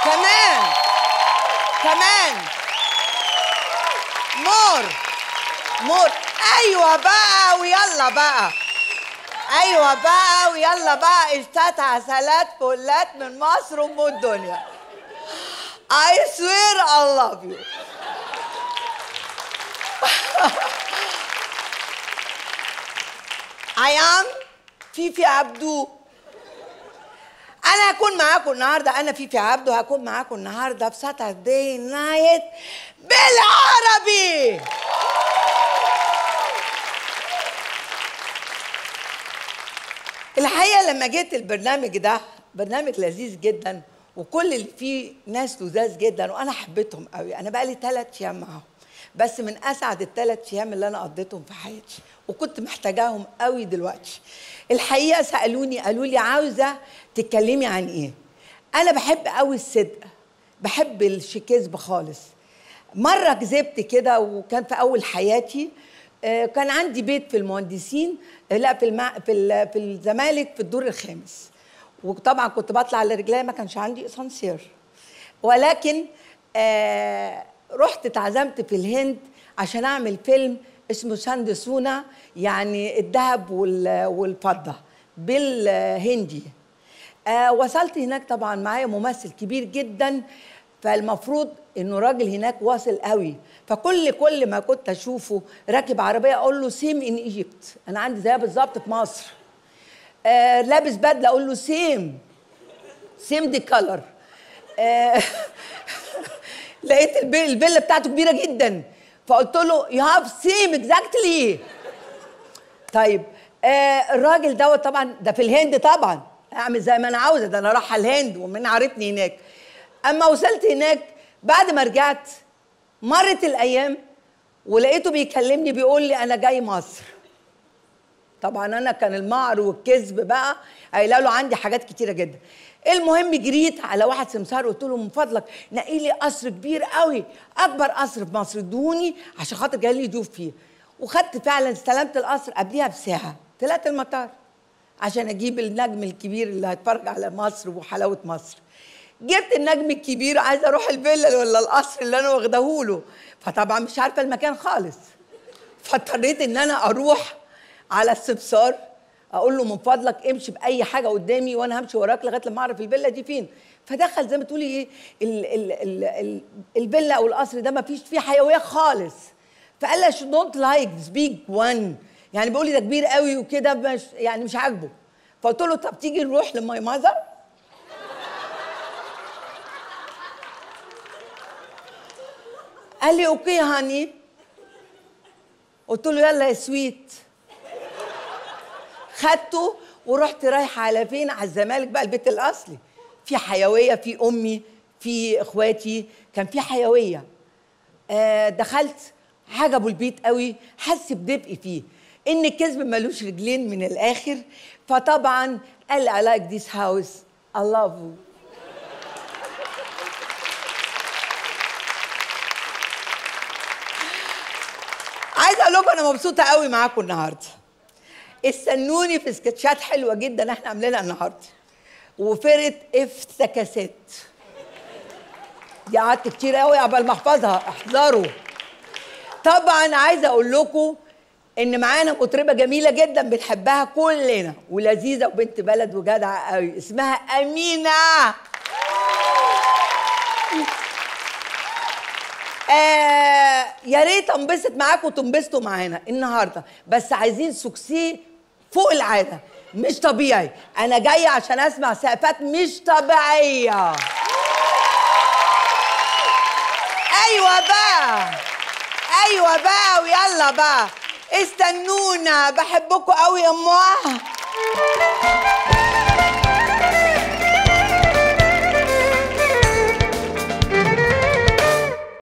كمان كمان مور مور ايوه بقى ويلا بقى ايوه بقى ويلا بقى اشتات عسلات فلات من مصر وام الدنيا I swear I love you I am فيفي عبدو انا هكون معاكم النهارده انا فيفي عبده هكون معاكم النهارده في ساتردي نايت بالعربي الحقيقه لما جيت البرنامج ده برنامج لذيذ جدا وكل اللي فيه ناس لذاذ جدا وانا حبيتهم قوي انا بقالي ثلاث ايام معاهم بس من اسعد الثلاث ايام اللي انا قضيتهم في حياتي وكنت محتاجاهم قوي دلوقتي الحقيقه سالوني قالوا لي عاوزه تتكلمي عن ايه انا بحب قوي الصدق بحب الشكذب خالص مره كذبت كده وكان في اول حياتي آه، كان عندي بيت في المهندسين آه، لا في المع... في ال... في الزمالك في الدور الخامس وطبعا كنت بطلع على رجلي ما كانش عندي اسانسير ولكن آه رحت اتعزمت في الهند عشان اعمل فيلم اسمه ساند سونا يعني الذهب وال- والفضه بالهندي آه وصلت هناك طبعا معايا ممثل كبير جدا فالمفروض انه راجل هناك واصل قوي فكل كل ما كنت اشوفه راكب عربيه اقول له سيم ان ايجيبت انا عندي زيها بالظبط في مصر آه لابس بدله اقول له سيم سيم دي كلر آه لقيت الب- الفيلا بتاعته كبيره جدا فقلت له يو هاف سيم اكزاكتلي طيب آه الراجل دوت طبعا ده في الهند طبعا اعمل زي ما انا عاوزه ده انا رايحه الهند ومن عارفني هناك اما وصلت هناك بعد ما رجعت مرت الايام ولقيته بيكلمني بيقول لي انا جاي مصر طبعا انا كان المعر والكذب بقى قايله له عندي حاجات كتيره جدا المهم جريت على واحد سمسار قلت له من فضلك نقي لي قصر كبير قوي اكبر قصر في مصر ادوني عشان خاطر جاي لي ضيوف فيه وخدت فعلا استلمت القصر قبليها بساعه طلعت المطار عشان اجيب النجم الكبير اللي هيتفرج على مصر وحلاوه مصر جبت النجم الكبير عايزه اروح الفيلا ولا القصر اللي انا واخداهوله فطبعا مش عارفه المكان خالص فاضطريت ان انا اروح على السمسار اقول له من فضلك امشي باي حاجه قدامي وانا همشي وراك لغايه لما اعرف الفيلا دي فين فدخل زي ما تقولي ايه ال- ال- ال- ال- الفيلا او القصر ده ما فيش فيه حيويه خالص فقال لي دونت لايك ذس بيج وان يعني بيقول لي ده كبير قوي وكده مش يعني مش عاجبه فقلت له طب تيجي نروح لماي ماذر قال لي اوكي هاني قلت له يلا يا سويت خدته ورحت رايحه على فين على الزمالك بقى البيت الاصلي في حيويه في امي في اخواتي كان في حيويه آه دخلت عجبوا البيت قوي حس بدفء فيه ان الكذب ملوش رجلين من الاخر فطبعا قال I like this house I love you عايزه اقول لكم انا مبسوطه قوي معاكم النهارده استنوني في سكتشات حلوه جدا احنا عاملينها النهارده وفرقه افتكاسات دي قعدت كتير قوي قبل ما احفظها احذروا طبعا عايزه اقول لكم ان معانا مطربه جميله جدا بنحبها كلنا ولذيذه وبنت بلد وجدعه قوي اسمها امينه آه يا ريت انبسط معاكم وتنبسطوا معانا النهارده بس عايزين سوكسيه فوق العاده مش طبيعي انا جايه عشان اسمع سقفات مش طبيعيه ايوه بقى ايوه بقى ويلا بقى استنونا بحبكم قوي يا امها